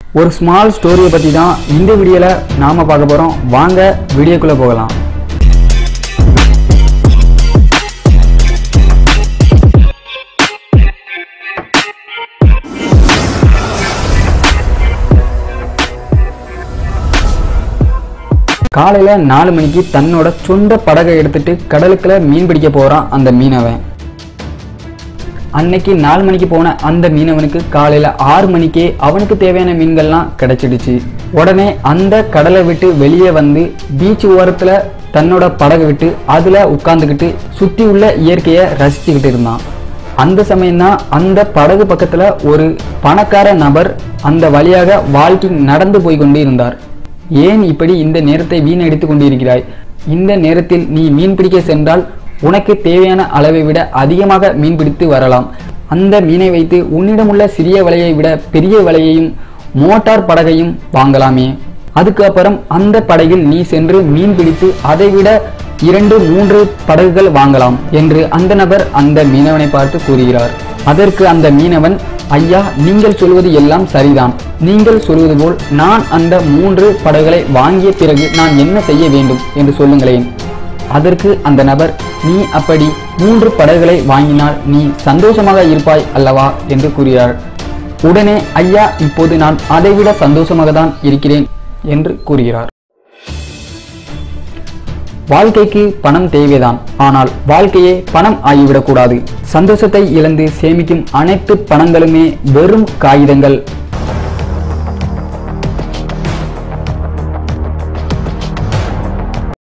ஒரு ஸ்மால் ஸ்டோரியை பற்றி தான் இந்த வீடியோவில் நாம் பார்க்க போகிறோம் வாங்க வீடியோக்குள்ளே போகலாம் காலையில் நாலு மணிக்கு தன்னோட சொந்த படகை எடுத்துட்டு கடலுக்குள்ள மீன் பிடிக்க போகிறான் அந்த மீனவன் அன்னைக்கு நாலு மணிக்கு போன அந்த மீனவனுக்கு காலையில ஆறு மணிக்கே அவனுக்கு தேவையான மீன்கள்லாம் கிடைச்சிடுச்சு உடனே அந்த கடலை விட்டு வெளியே வந்து பீச் ஓரத்துல தன்னோட படகை விட்டு அதுல உட்கார்ந்துக்கிட்டு சுத்தி உள்ள இயற்கையை ரசிச்சுக்கிட்டு இருந்தான் அந்த சமயம்தான் அந்த படகு பக்கத்துல ஒரு பணக்கார நபர் அந்த வழியாக வால்கிங் நடந்து போய் கொண்டு இருந்தார் ஏன் இப்படி இந்த நேரத்தை வீணடித்துக் கொண்டிருக்கிறாய் இந்த நேரத்தில் நீ மீன் பிடிக்க சென்றால் உனக்கு தேவையான அளவை விட அதிகமாக மீன் பிடித்து வரலாம் அந்த மீனை வைத்து உன்னிடமுள்ள சிறிய வலையை விட பெரிய வலையையும் மோட்டார் படகையும் வாங்கலாமே அதுக்கு அப்புறம் அந்த படகில் நீ சென்று மீன் பிடித்து அதைவிட இரண்டு மூன்று படகுகள் வாங்கலாம் என்று அந்த நபர் அந்த மீனவனை பார்த்து கூறுகிறார் அதற்கு அந்த மீனவன் ஐயா நீங்கள் சொல்வது எல்லாம் சரிதான் நீங்கள் சொல்வது போல் நான் அந்த மூன்று படகுகளை வாங்கிய பிறகு நான் என்ன செய்ய வேண்டும் என்று சொல்லுங்களேன் அதற்கு அந்த நபர் நீ அப்படி மூன்று படகுகளை வாங்கினால் நீ சந்தோஷமாக இருப்பாய் அல்லவா என்று கூறுகிறார் உடனே ஐயா இப்போது நான் அதைவிட சந்தோஷமாக தான் இருக்கிறேன் என்று கூறுகிறார் வாழ்க்கைக்கு பணம் தேவைதான் ஆனால் வாழ்க்கையே பணம் ஆகிவிடக்கூடாது சந்தோஷத்தை இழந்து சேமிக்கும் அனைத்து பணங்களுமே வெறும் காகிதங்கள்